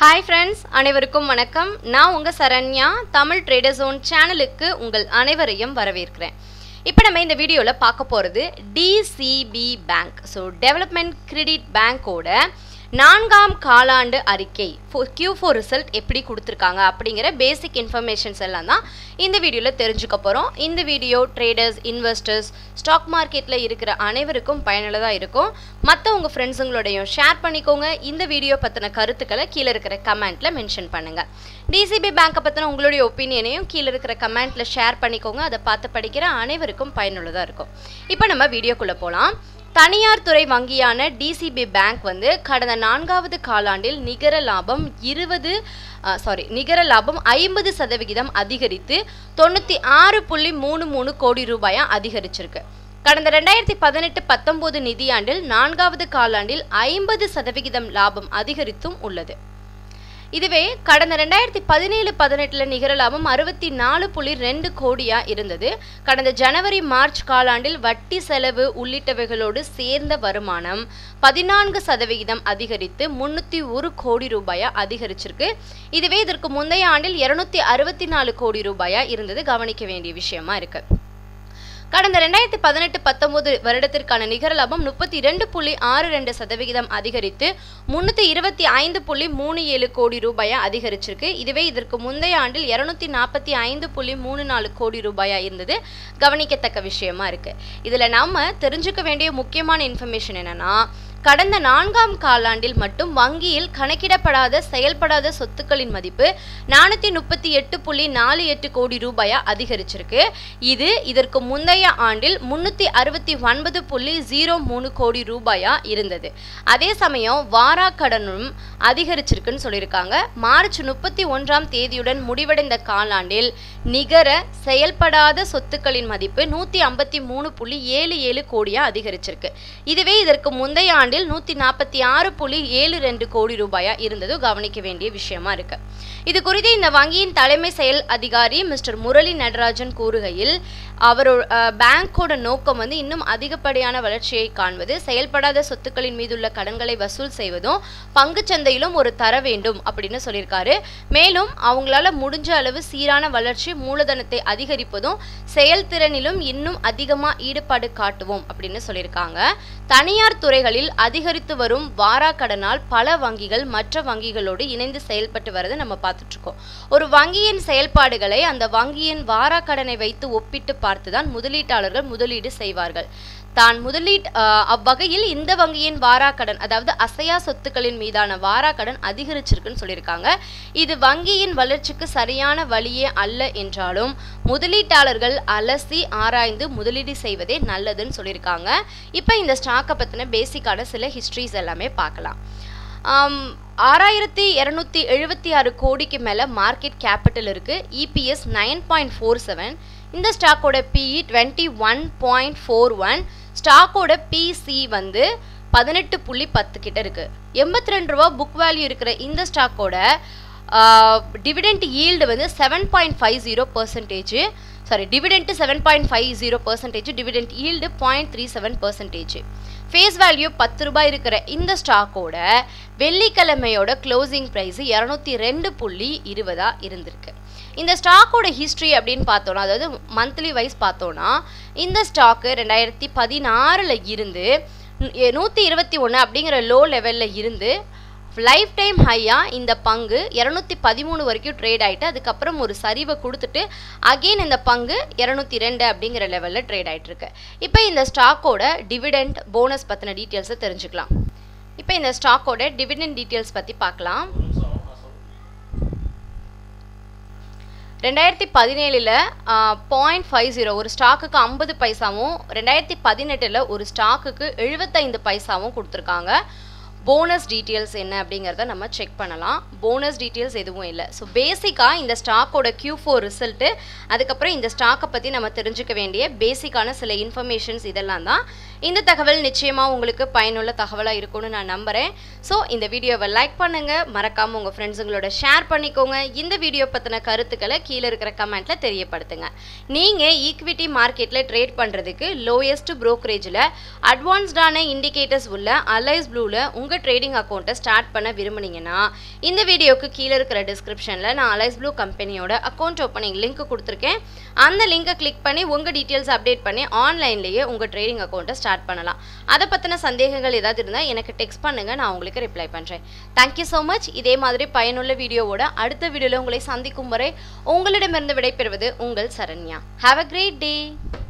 hi friends அனைவருக்கும் வணக்கம் நான் உங்கள் சரண்யா தமிழ் ட்ரேடர் ஜோன் சேனலுக்கு உங்கள் அனைவரையும் வரவேற்கிறேன் இப்போ நம்ம இந்த வீடியோவில் பார்க்க போகிறது DCB bank so development credit பேங்க்கோட நான்காம் காலாண்டு அறிக்கை கியூ ஃபோர் ரிசல்ட் எப்படி கொடுத்துருக்காங்க அப்படிங்கிற பேசிக் இன்ஃபர்மேஷன்ஸ் எல்லாம் தான் இந்த வீடியோவில் தெரிஞ்சுக்க போகிறோம் இந்த வீடியோ ட்ரேடர்ஸ் இன்வெஸ்டர்ஸ் ஸ்டாக் மார்க்கெட்டில் இருக்கிற அனைவருக்கும் பயனுள்ளதாக இருக்கும் மற்ற உங்கள் ஃப்ரெண்ட்ஸுங்களோடையும் ஷேர் பண்ணிக்கோங்க இந்த வீடியோ பற்றின கருத்துக்களை கீழே இருக்கிற கமெண்ட்டில் மென்ஷன் பண்ணுங்கள் டிசிபி பேங்க்கை பற்றின உங்களுடைய ஒப்பீனியனையும் கீழே இருக்கிற கமெண்ட்டில் ஷேர் பண்ணிக்கோங்க அதை பார்த்து படிக்கிற அனைவருக்கும் பயனுள்ளதாக இருக்கும் இப்போ நம்ம வீடியோக்குள்ளே போகலாம் தனியார் துறை வங்கியான டிசிபி பேங்க் வந்து கடந்த நான்காவது காலாண்டில் நிகர லாபம் இருபது சாரி நிகர லாபம் ஐம்பது சதவிகிதம் அதிகரித்து தொண்ணூற்றி ஆறு புள்ளி மூணு மூணு கோடி ரூபாயா அதிகரிச்சிருக்கு கடந்த ரெண்டாயிரத்தி பதினெட்டு பத்தொம்போது நிதியாண்டில் நான்காவது காலாண்டில் ஐம்பது சதவிகிதம் லாபம் அதிகரித்தும் உள்ளது இதுவே கடந்த ரெண்டாயிரத்தி பதினேழு பதினெட்டில் நிகர லாபம் அறுபத்தி நாலு புள்ளி ரெண்டு கோடியா இருந்தது கடந்த ஜனவரி மார்ச் காலாண்டில் வட்டி செலவு உள்ளிட்டவைகளோடு சேர்ந்த வருமானம் பதினான்கு சதவிகிதம் அதிகரித்து முன்னூற்றி ஒரு கோடி ரூபாயா அதிகரிச்சிருக்கு இதுவே இதற்கு முந்தைய ஆண்டில் இருநூத்தி அறுபத்தி நாலு கோடி ரூபாயா இருந்தது கவனிக்க வேண்டிய விஷயமா இருக்கு கடந்த ரெண்டாயிரத்தி பதினெட்டு பத்தொன்பது வருடத்திற்கான நிகர லாபம் முப்பத்தி இரண்டு புள்ளி ஆறு ரெண்டு சதவிகிதம் அதிகரித்து முன்னூத்தி இருபத்தி ஐந்து புள்ளி மூணு ஏழு கோடி ரூபாயா அதிகரிச்சிருக்கு இதுவே இதற்கு முந்தைய ஆண்டில் இருநூத்தி நாற்பத்தி ஐந்து புள்ளி மூணு நாலு கோடி ரூபாயா இருந்தது கவனிக்கத்தக்க விஷயமா இருக்கு இதுல நாம தெரிஞ்சுக்க வேண்டிய முக்கியமான இன்ஃபர்மேஷன் என்னன்னா கடந்த நான்காம் காலாண்டில் மட்டும் வங்கியில் கணக்கிடப்படாத செயல்படாத சொத்துக்களின் மதிப்பு நானூற்றி முப்பத்தி எட்டு புள்ளி நாலு எட்டு கோடி ரூபாயா அதிகரிச்சிருக்கு இது இதற்கு முந்தைய ஆண்டில் முன்னூற்றி அறுபத்தி ஒன்பது புள்ளி ஜீரோ மூணு கோடி ரூபாயா இருந்தது அதே சமயம் வாரா கடனும் அதிகரிச்சிருக்குன்னு சொல்லியிருக்காங்க மார்ச் முப்பத்தி ஒன்றாம் தேதியுடன் முடிவடைந்த காலாண்டில் நிகர செயல்படாத சொத்துக்களின் மதிப்பு நூற்றி ஐம்பத்தி மூணு புள்ளி ஏழு ஏழு கோடியா அதிகரிச்சிருக்கு இதுவே இதற்கு முந்தைய ஆண்டு ஆண்டில் நூற்றி நாற்பத்தி ஆறு புள்ளி ஏழு ரெண்டு கோடி ரூபாயா இருந்தது கவனிக்க வேண்டிய விஷயமா இருக்கு இது குறித்து இந்த வங்கியின் தலைமை செயல் அதிகாரி மிஸ்டர் முரளி நடராஜன் கூறுகையில் அவரோட பேங்கோட நோக்கம் வந்து இன்னும் அதிகப்படியான வளர்ச்சியை காண்பது செயல்படாத சொத்துக்களின் மீதுள்ள கடன்களை வசூல் செய்வதும் பங்குச்சந்தையிலும் ஒரு தர வேண்டும் அப்படின்னு சொல்லியிருக்காரு மேலும் அவங்களால முடிஞ்ச அளவு சீரான வளர்ச்சி மூலதனத்தை அதிகரிப்பதும் செயல்திறனிலும் இன்னும் அதிகமாக ஈடுபாடு காட்டுவோம் அப்படின்னு சொல்லியிருக்காங்க தனியார் துறைகளில் அதிகரித்து வரும் வாரா கடனால் பல வங்கிகள் மற்ற வங்கிகளோடு இணைந்து செயல்பட்டு வரதை நம்ம பார்த்துட்டு இருக்கோம் ஒரு வங்கியின் செயல்பாடுகளை அந்த வங்கியின் வாரா கடனை வைத்து ஒப்பிட்டு பார்த்துதான் முதலீட்டாளர்கள் முதலீடு செய்வார்கள் தான் முதலீட் அவ்வகையில் இந்த வங்கியின் வாராக்கடன் அதாவது அசையா சொத்துக்களின் மீதான வாராக்கடன் அதிகரிச்சிருக்குன்னு சொல்லியிருக்காங்க இது வங்கியின் வளர்ச்சிக்கு சரியான வழியே அல்ல என்றாலும் முதலீட்டாளர்கள் அலசி ஆராய்ந்து முதலீடு செய்வதே நல்லதுன்னு சொல்லியிருக்காங்க இப்போ இந்த ஸ்டாக்கை பற்றின பேசிக்கான சில ஹிஸ்ட்ரிஸ் எல்லாமே பார்க்கலாம் ஆறாயிரத்தி இரநூத்தி எழுபத்தி ஆறு கோடிக்கு மேலே மார்க்கெட் கேபிட்டல் இருக்குது EPS nine point four seven இந்த ஸ்டாக்கோட PE twenty one point four one ஸ்டாக்கோட பிசி வந்து பதினெட்டு புள்ளி பத்து கிட்ட இருக்குது எண்பத்தி ரெண்டு ரூபா புக் வேல்யூ இருக்கிற இந்த ஸ்டாக்கோட டிவிடெண்ட் ஈல்டு வந்து seven point five zero percentage sorry dividend seven point five zero percentage dividend yield point three seven percentage face value பத்து ரூபாய் இருக்கிற இந்த ஸ்டாக்கோட வெள்ளிக்கிழமையோட க்ளோசிங் ப்ரைஸ் இரநூத்தி ரெண்டு புள்ளி இருபதா இருந்திருக்கு இந்த ஸ்டாக்கோட ஹிஸ்ட்ரி அப்படின்னு பார்த்தோன்னா அதாவது மந்த்லி வைஸ் பார்த்தோன்னா இந்த ஸ்டாக்கு ரெண்டாயிரத்தி பதினாறில் இருந்து நூற்றி இருபத்தி ஒன்று அப்படிங்கிற லோ லெவலில் இருந்து லைஃப் டைம் ஹையாக இந்த பங்கு இரநூத்தி பதிமூணு வரைக்கும் ட்ரேட் ஆகிட்டு அதுக்கப்புறம் ஒரு சரிவை கொடுத்துட்டு அகெயின் இந்த பங்கு இரநூத்தி ரெண்டு அப்படிங்கிற லெவலில் ட்ரேட் ஆகிட்டுருக்கு இப்போ இந்த ஸ்டாக்கோட டிவிடெண்ட் போனஸ் பற்றின டீட்டெயில்ஸை தெரிஞ்சுக்கலாம் இப்போ இந்த ஸ்டாக்கோட டிவிடெண்ட் டீட்டெயில்ஸ் பற்றி பார்க்கலாம் ரெண்டாயிரத்தி பதினேழில் பாயிண்ட் ஃபைவ் ஜீரோ ஒரு ஸ்டாக்குக்கு ஐம்பது பைசாவும் ரெண்டாயிரத்தி பதினெட்டில் ஒரு ஸ்டாக்குக்கு எழுபத்தைந்து பைசாவும் கொடுத்துருக்காங்க போனஸ் டீட்டெயில்ஸ் என்ன அப்படிங்கிறத நம்ம செக் பண்ணலாம் போனஸ் டீட்டெயில்ஸ் எதுவும் இல்லை ஸோ பேசிக்காக இந்த ஸ்டாக்கோட கியூ ஃபோர் ரிசல்ட்டு அதுக்கப்புறம் இந்த ஸ்டாக்கை பற்றி நம்ம தெரிஞ்சுக்க வேண்டிய பேசிக்கான சில இன்ஃபர்மேஷன்ஸ் இதெல்லாம் தான் இந்த தகவல் நிச்சயமாக உங்களுக்கு பயனுள்ள தகவலாக இருக்கும்னு நான் நம்புகிறேன் ஸோ இந்த வீடியோவை லைக் பண்ணுங்கள் மறக்காமல் உங்கள் ஃப்ரெண்ட்ஸுங்களோட ஷேர் பண்ணிக்கோங்க இந்த வீடியோ பற்றின கருத்துக்களை கீழே இருக்கிற கமெண்ட்டில் தெரியப்படுத்துங்க நீங்கள் ஈக்விட்டி மார்க்கெட்டில் ட்ரேட் பண்ணுறதுக்கு லோயஸ்ட் ப்ரோக்கரேஜில் அட்வான்ஸ்டான இண்டிகேட்டர்ஸ் உள்ள அலைஸ் ப்ளூவில் உங்கள் ட்ரேடிங் அக்கௌண்ட்டை ஸ்டார்ட் பண்ண விரும்புனீங்கன்னா இந்த வீடியோக்கு கீழே இருக்கிற டிஸ்கிரிப்ஷனில் நான் அலைஸ் ப்ளூ கம்பெனியோட அக்கௌண்ட் ஓப்பனிங் லிங்க் கொடுத்துருக்கேன் அந்த லிங்கை கிளிக் பண்ணி உங்கள் டீட்டெயில்ஸ் அப்டேட் பண்ணி ஆன்லைன்லேயே உங்கள் ட்ரேடிங் அக்கௌண்ட்டை ஸ்டார்ட் பண்ணலாம் அதை பற்றின சந்தேகங்கள் ஏதாவது இருந்தால் எனக்கு டெக்ஸ்ட் பண்ணுங்கள் நான் உங்களுக்கு ரிப்ளை பண்ணுறேன் தேங்க்யூ ஸோ மச் இதே மாதிரி பயனுள்ள வீடியோவோட அடுத்த வீடியோவில் உங்களை சந்திக்கும் வரை உங்களிடமிருந்து விடைபெறுவது உங்கள் Saranya have a great day